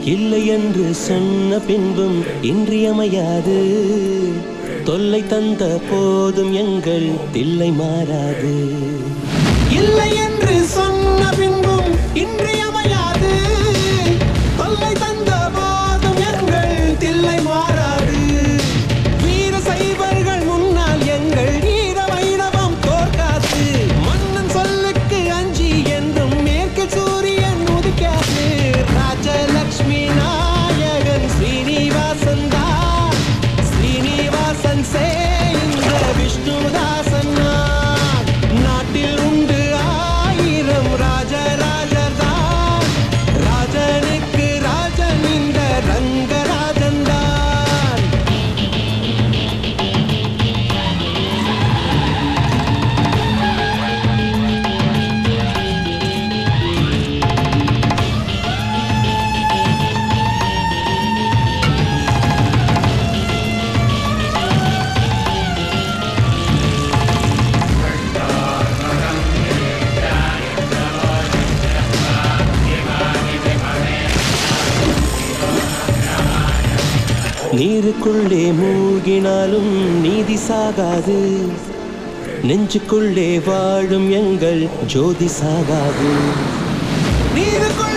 இல்லை என்று சொன்ன பின்பும் இன்றியமையாது தொல்லை தந்த போதும் எங்கள் தில்லை மாறாது இல்லை என்று சொன்ன பின்பும் இன்றியமையாது தொல்லை தந்த போதும் எங்கள் தில்லை மாறாது வீர சைவர்கள் முன்னால் எங்கள் வீர வைணவம் தோற்காது மன்னன் சொல்லுக்கு அஞ்சி என்றும் மேற்கு சூரியன் உதிக்காது ராஜலக்ஷ்மி நாயகன் ஸ்ரீனிவாசன் தான் ஸ்ரீனிவாசன் சே இந்த விஷ்ணுதாசன் நான். நாட்டில் உண்டு ஆயிரம் ராஜராஜர் தான் ராஜனுக்கு ராஜன் இந்த ரங்கராஜன் தான் நீருக்குள்ளே மூழ்கினாலும் நீதி சாகாது நெஞ்சுக்குள்ளே வாழும் எங்கள் ஜோதி சாகாது நீருக்குள்ளே